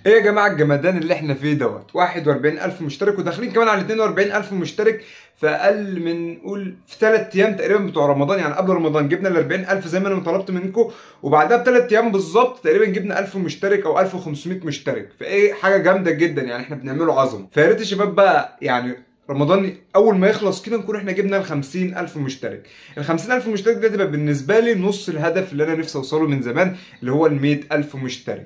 ايه يا جماعه الجمدان اللي احنا فيه دوت 41000 مشترك وداخلين كمان على 42000 مشترك في اقل من قول في ثلاث ايام تقريبا بتوع رمضان يعني قبل رمضان جبنا ال 40000 زي ما انا طلبت منكم وبعدها بثلاث ايام بالظبط تقريبا جبنا 1000 مشترك او 1500 مشترك فايه حاجه جامده جدا يعني احنا بنعمله عظمه فيا ريت يا شباب بقى يعني رمضان اول ما يخلص كده نكون احنا جبنا ال 50000 مشترك ال 50000 مشترك ده تبقى بالنسبه لي نص الهدف اللي انا نفسي اوصله من زمان اللي هو ال 100000 مشترك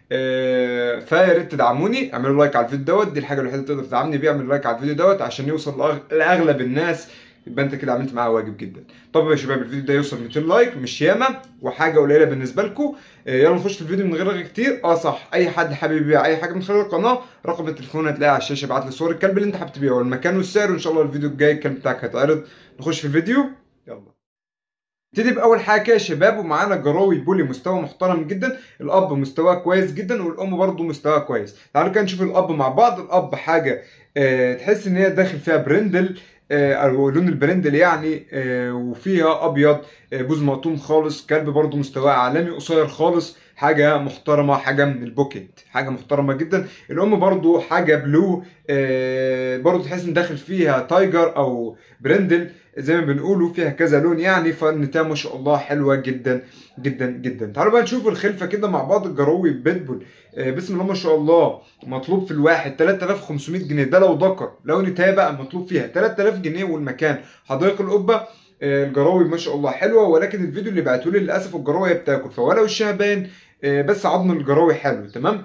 آه، فيا ريت تدعموني اعملوا لايك على الفيديو دوت دي الحاجه الوحيده اللي تقدر تدعمني بيها اعمل لايك على الفيديو دوت عشان يوصل لأغ- لاغلب الناس يبقى انت كده عملت معايا واجب جدا طب يا شباب الفيديو ده يوصل 200 لايك مش ياما وحاجه قليله بالنسبه لكم يلا نخش في الفيديو من غير رغي كتير اه صح اي حد حابب يبيع اي حاجه من خلال القناه رقم التليفون هتلاقيه على الشاشه ابعت لي صور الكلب اللي انت حابب تبيعه والمكان والسعر وان شاء الله الفيديو الجاي الكلب بتاعك هيتعرض نخش في الفيديو يلا نبتدي باول حاجه كده يا شباب ومعانا جراوي بولي مستوى محترم جدا الاب مستواه كويس جدا والام برضه مستواها كويس تعالوا كده نشوف الاب مع بعض الاب حاجه آه تحس ان هي داخل فيها برندل آه او لون البرندل يعني آه وفيها ابيض آه بوز مقطوم خالص كلب برضه مستواه عالمي قصير خالص حاجه محترمه حاجه من البوكيت حاجه محترمه جدا الام برضه حاجه بلو آه برضه تحس ان داخل فيها تايجر او برندل زي ما بنقولوا فيها كذا لون يعني فالنتايه ما شاء الله حلوه جدا جدا جدا تعالوا بقى نشوف الخلفه كده مع بعض الجراوي بيتبول آه بسم الله ما شاء الله مطلوب في الواحد 3500 جنيه ده لو ذكر لو نتايه بقى مطلوب فيها 3000 جنيه والمكان حدائق القبه آه الجراوي ما شاء الله حلوه ولكن الفيديو اللي بعتوه لي للاسف الجراوي بتاكل فولا وشها باين آه بس عظم الجراوي حلو تمام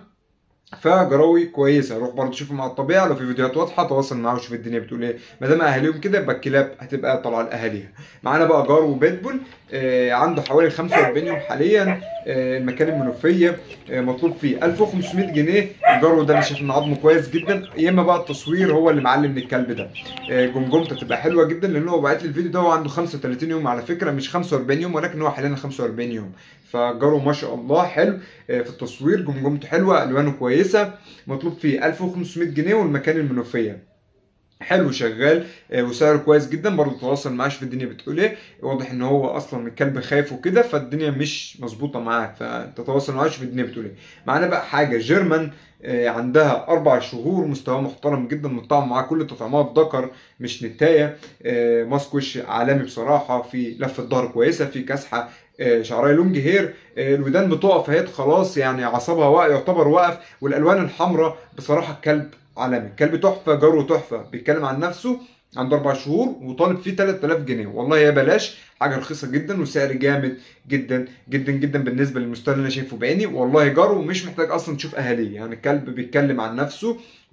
فجراوي كويسه روح برضه شوفوا مع الطبيعه لو في فيديوهات واضحه تواصل معاه وشوف الدنيا بتقول ايه ما دام اهاليهم كده يبقى الكلاب هتبقى طالعه لاهاليها معانا بقى جارو بيتبول آه عنده حوالي 45 يوم حاليا آه المكان المنوفيه آه مطلوب فيه 1500 جنيه الجارو ده انا شايف ان عظمه كويس جدا يا اما بقى التصوير هو اللي معلم الكلب ده آه جمجمته تبقى حلوه جدا لان هو بعت لي الفيديو ده هو عنده 35 يوم على فكره مش 45 يوم ولكن هو حاليا 45 يوم فجارو ما شاء الله حلو آه في التصوير جمجمته حلوه الوانه كويسه مطلوب فيه 1500 جنيه والمكان المنوفيه حلو شغال آه، وسعره كويس جدا برضه تواصل معاه شوف الدنيا بتقول ايه واضح ان هو اصلا الكلب خايف وكده فالدنيا مش مظبوطه معاه فتتواصل معاه شوف الدنيا بتقول ايه معانا بقى حاجه جيرمان آه، عندها اربع شهور مستوى محترم جدا مطعم معاه كل التطعيمات ذكر مش نتايه آه، ماسك وش عالمي بصراحه في لفه ظهر كويسه في كاسحه آه، شعريه لونج هير آه، الودان بتقف اهي خلاص يعني عصبها وقع يعتبر وقف والالوان الحمراء بصراحه الكلب عالمي الكلب تحفه جاره تحفه بيتكلم عن نفسه عنده اربع شهور وطالب فيه 3000 جنيه والله يا بلاش حاجه رخيصه جدا وسعر جامد جدا جدا جدا بالنسبه للمستوى اللي انا شايفه بعيني والله جاره مش محتاج اصلا تشوف اهاليه يعني الكلب بيتكلم عن نفسه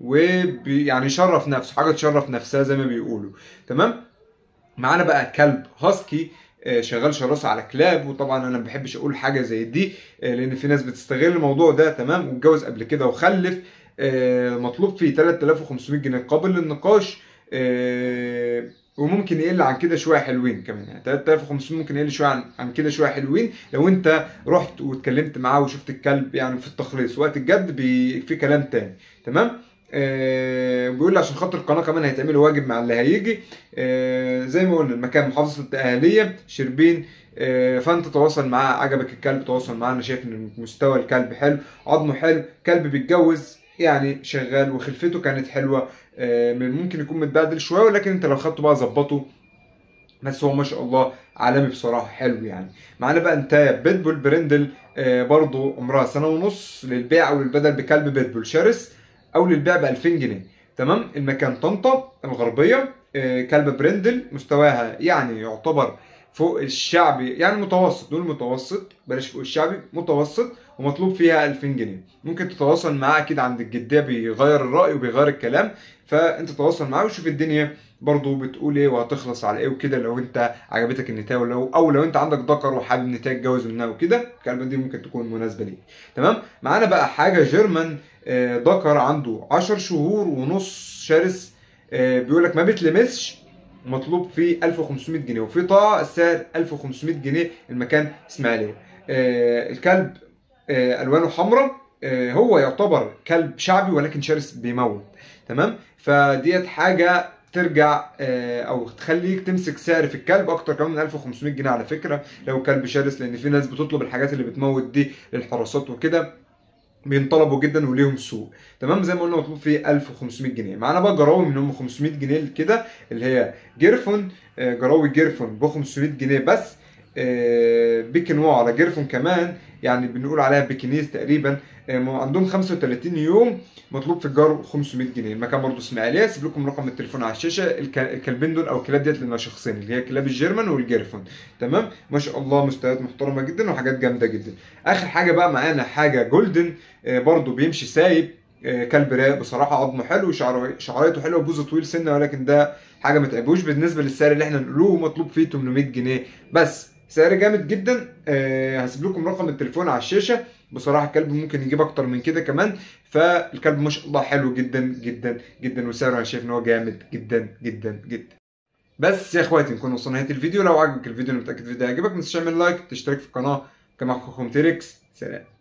وبي يعني يشرف نفسه حاجه تشرف نفسها زي ما بيقولوا تمام معانا بقى كلب هاسكي آه، شغال شراسة على كلاب وطبعا انا ما بحبش اقول حاجه زي دي آه، لان في ناس بتستغل الموضوع ده تمام واتجوز قبل كده وخلف آه، مطلوب فيه 3500 جنيه قابل للنقاش آه، وممكن يقل عن كده شويه حلوين كمان يعني 3500 ممكن يقل شويه عن, عن كده شويه حلوين لو انت رحت واتكلمت معاه وشفت الكلب يعني في التخليص وقت الجد بي في كلام تاني تمام آه بيقول لي عشان خاطر القناه كمان هيتعمل واجب مع اللي هيجي آه زي ما قلنا المكان محافظه الاهليه شربين آه فانت تواصل معاه عجبك الكلب تواصل معاه انا شايف ان مستوى الكلب حلو عظمه حلو كلب بيتجوز يعني شغال وخلفته كانت حلوه آه من ممكن يكون متبهدل شويه ولكن انت لو خدته بقى ظبطه بس هو ما شاء الله عالمي بصراحه حلو يعني معانا بقى انتايه بيتبول برندل آه برضو عمرها سنه ونص للبيع او للبدل بكلب بيتبول شرس او للبيع ب 2000 جنيه تمام المكان طنطا الغربيه آه كلب برندل مستواها يعني يعتبر فوق الشعبي يعني متوسط نقول متوسط بلاش فوق الشعبي متوسط ومطلوب فيها 2000 جنيه ممكن تتواصل معاه اكيد عند الجديه بيغير الراي وبيغير الكلام فانت تواصل معاه وشوف الدنيا برضو بتقول ايه وهتخلص على ايه وكده لو انت عجبتك النتايه ولو او لو انت عندك ذكر وحابب نتايه تتجوز منها وكده الكلمه دي ممكن تكون مناسبه ليك تمام معانا بقى حاجه جيرمان آه، ذكر عنده 10 شهور ونص شرس آه، بيقول لك ما بتلمسش مطلوب فيه 1500 جنيه وفي طاعه السعر 1500 جنيه المكان اسماعيليه آه، الكلب آه، الوانه حمراء آه، هو يعتبر كلب شعبي ولكن شرس بيموت تمام فديت حاجه ترجع آه، او تخليك تمسك سعر في الكلب اكتر كمان من 1500 جنيه على فكره لو كلب شرس لان في ناس بتطلب الحاجات اللي بتموت دي للحراسات وكده بينطلبوا جدا وليهم سوق تمام زي ما قلنا مطلوب فيه 1500 جنيه معانا بقى جراوي منهم 500 جنيه كده اللي هي جيرفون آه، جراوي جيرفون ب 500 جنيه بس آه، بيكنوا على جيرفون كمان يعني بنقول عليها بيكنيز تقريبا آه، عندهم 35 يوم مطلوب في الجار 500 جنيه المكان برضه اسماعيليه اسيب لكم رقم التليفون على الشاشه الك- الكلبين دول او الكلاب ديت لنا شخصين اللي هي كلاب الجيرمان والجيرفون تمام ما شاء الله مستويات محترمه جدا وحاجات جامده جدا اخر حاجه بقى معانا حاجه جولدن آه، برضه بيمشي سايب آه، كلب راق بصراحه عظمه حلو شعره شعرايته حلوه بوزه طويل سنه ولكن ده حاجه ما تعبوش بالنسبه للسعر اللي احنا نقولوه مطلوب فيه 800 جنيه بس سعر جامد جدا آه، هسيب لكم رقم التليفون على الشاشه بصراحه الكلب ممكن يجيب اكتر من كده كمان فالكلب ما شاء الله حلو جدا جدا جدا وسعره انا شايف ان هو جامد جدا جدا جدا بس يا اخواتي نكون وصلنا نهايه الفيديو لو عجبك الفيديو انا متاكد الفيديو هيعجبك ما تنساش تعمل لايك تشترك في القناه كما اخوكم تيركس سلام